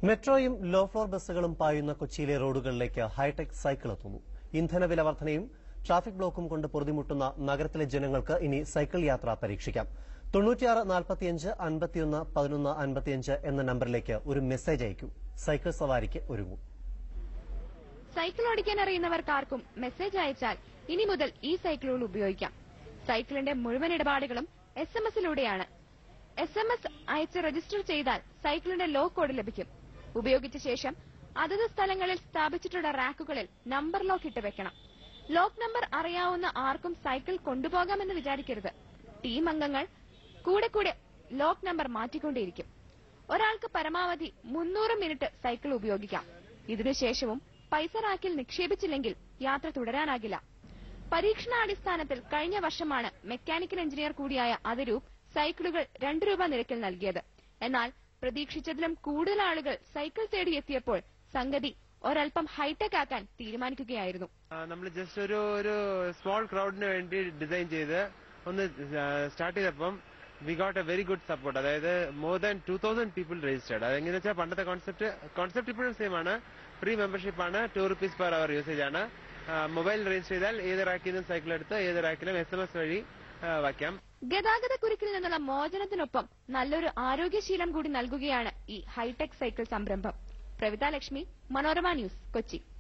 മെട്രോയും low floor ബസ്സുകളും പായുന്ന കൊച്ചിയിലെ റോഡുകളിലേക്ക് ഹൈടെക് സൈക്കിൾ എത്തുന്നു ഇന്ധനവില വർധനയും ട്രാഫിക് ബ്ലോക്കും കൊണ്ട് പൊറുതിമുട്ടുന്ന നഗരത്തിലെ ജനങ്ങൾക്ക് ഇനി സൈക്കിൾ യാത്ര പരീക്ഷിക്കാം തൊണ്ണൂറ്റിയാറ് നാൽപ്പത്തിയഞ്ച് അൻപത്തിയൊന്ന് പതിനൊന്ന് അൻപത്തിയഞ്ച് എന്ന നമ്പറിലേക്ക് ഒരു മെസ്സേജ് അയക്കൂ സൈക്കിൾ സവാരിക്ക് ഒരുങ്ങൂ സൈക്കിൾ ഓടിക്കാൻ അറിയുന്നവർക്കാർക്കും മെസ്സേജ് അയച്ചാൽ ഇനി മുതൽ ഈ സൈക്കിളുകൾ ഉപയോഗിക്കാം സൈക്കിളിന്റെ മുഴുവൻ ഇടപാടുകളും എസ് എം എസിലൂടെയാണ് എസ് എം എസ് അയച്ച് രജിസ്റ്റർ ചെയ്താൽ സൈക്കിളിന്റെ ലോ കോഡ് ലഭിക്കും ഉപയോഗിച്ച ശേഷം അതത് സ്ഥലങ്ങളിൽ സ്ഥാപിച്ചിട്ടുള്ള റാക്കുകളിൽ നമ്പർ ലോക്ക് ഇട്ട് വെക്കണം ലോക്ക് നമ്പർ അറിയാവുന്ന ആർക്കും സൈക്കിൾ കൊണ്ടുപോകാമെന്ന് വിചാരിക്കരുത് ടീം അംഗങ്ങൾ കൂടെ കൂടെ ലോക്ക് നമ്പർ മാറ്റിക്കൊണ്ടേയിരിക്കും ഒരാൾക്ക് പരമാവധി മുന്നൂറ് മിനിറ്റ് സൈക്കിൾ ഉപയോഗിക്കാം ഇതിനുശേഷവും പൈസ റാക്കിൽ നിക്ഷേപിച്ചില്ലെങ്കിൽ യാത്ര തുടരാനാകില്ല പരീക്ഷണാടിസ്ഥാനത്തിൽ കഴിഞ്ഞ വർഷമാണ് മെക്കാനിക്കൽ എഞ്ചിനീയർ കൂടിയായ അതിരൂപ് സൈക്കിളുകൾ രണ്ട് രൂപ നിരക്കിൽ നൽകിയത് എന്നാൽ പ്രതീക്ഷിച്ചതിലും കൂടുതൽ ആളുകൾ സൈക്കിൾ തേടി എത്തിയപ്പോൾ സംഗതി ഒരൽപ്പം ഹൈടെക് ആക്കാൻ തീരുമാനിക്കുകയായിരുന്നു നമ്മൾ ജസ്റ്റ് ഒരു ഒരു സ്മോൾ ക്രൗഡിന് വേണ്ടി ഡിസൈൻ ചെയ്ത് ഒന്ന് സ്റ്റാർട്ട് ചെയ്തപ്പം we got a very good support അതായത് more than two thousand people registered അതെങ്ങനെ വെച്ചാൽ പണ്ടത്തെ കോൺസെപ്റ്റ് കോൺസെപ്റ്റ് ഇപ്പോഴും സെയിം ആണ് ഫ്രീ മെമ്പർഷിപ്പ് ആണ് two rupees per hour usage ആണ് മൊബൈൽ രജിസ്റ്റർ ചെയ്താൽ ഏത് റാക്കിൽ നിന്നും സൈക്കിൾ എടുത്ത് ഏത് റാക്കിലും എസ് എം എസ് വഴി ആ, വയ്ക്കാം ഗതാഗത കുരുക്കിൽ നിന്നുള്ള മോചനത്തിനൊപ്പം നല്ലൊരു ആരോഗ്യശീലം കൂടി നൽകുകയാണ് ഈ ഹൈടെക് സൈക്കിൾ സംരംഭം പ്രവിത ലക്ഷ്മി മനോരമ ന്യൂസ് കൊച്ചി